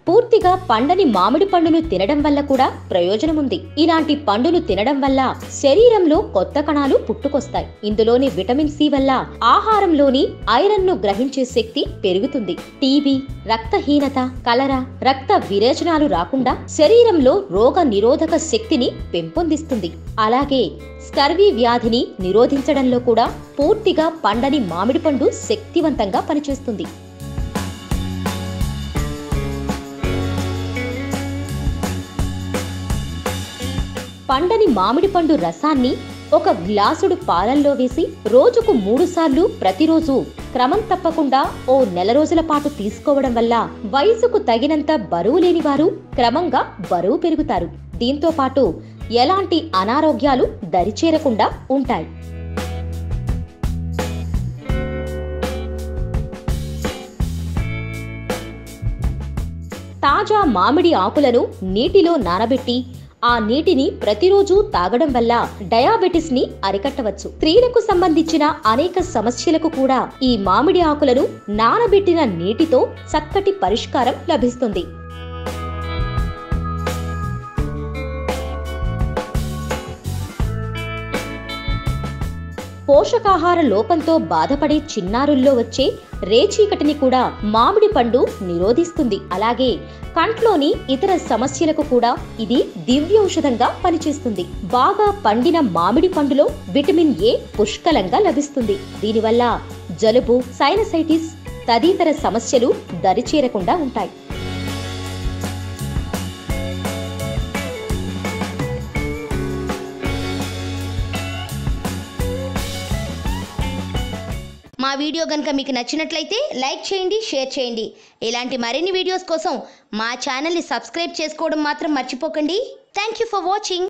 పూర్తిగా పండని మామిడి పండును తినడం వల్ల కూడా ప్రయోజనం ఉంది ఇలాంటి పండును తినడం వల్ల శరీరంలో కొత్త కణాలు పుట్టుకొస్తాయి ఇందులోని విటమిన్ సి వల్ల ఆహారంలోని ఐరన్ ను గ్రహించే శక్తి పెరుగుతుంది టీబీ రక్తహీనత కలరా రక్త విరేచనాలు రాకుండా శరీరంలో రోగ నిరోధక శక్తిని పెంపొందిస్తుంది అలాగే స్కర్వీ వ్యాధిని నిరోధించడంలో కూడా పూర్తిగా పండని మామిడి పండు శక్తివంతంగా పనిచేస్తుంది పండని మామిడి పండు రసాన్ని ఒక గ్లాసుడు పాలల్లో వేసి రోజుకు మూడు సార్లు ప్రతిరోజు క్రమం తప్పకుండా ఓ నెల రోజుల పాటు తీసుకోవడం వల్ల వయసుకు తగినంత బరువు లేని వారు క్రమంగా బరువు పెరుగుతారు దీంతో పాటు ఎలాంటి అనారోగ్యాలు దరిచేరకుండా ఉంటాయి తాజా మామిడి ఆకులను నీటిలో నానబెట్టి ఆ నీటిని ప్రతిరోజు తాగడం వల్ల డయాబెటిస్ ని అరికట్టవచ్చు స్త్రీలకు సంబంధించిన అనేక సమస్యలకు కూడా ఈ మామిడి ఆకులను నానబెట్టిన నీటితో చక్కటి పరిష్కారం లభిస్తుంది పోషకాహార లోపంతో బాధపడే చిన్నారుల్లో వచ్చే రేచీకటిని కూడా మామిడి పండు నిరోధిస్తుంది అలాగే కంట్లోని ఇతర సమస్యలకు కూడా ఇది దివ్యౌషధంగా పనిచేస్తుంది బాగా పండిన మామిడి పండులో విటమిన్ ఏ పుష్కలంగా లభిస్తుంది దీనివల్ల జలుబు సైనసైటిస్ తదితర సమస్యలు దరిచేరకుండా ఉంటాయి మా వీడియో కనుక మీకు నచ్చినట్లయితే లైక్ చేయండి షేర్ చేయండి ఇలాంటి మరిన్ని వీడియోస్ కోసం మా ఛానల్ని సబ్స్క్రైబ్ చేసుకోవడం మాత్రం మర్చిపోకండి థ్యాంక్ యూ ఫర్ వాచింగ్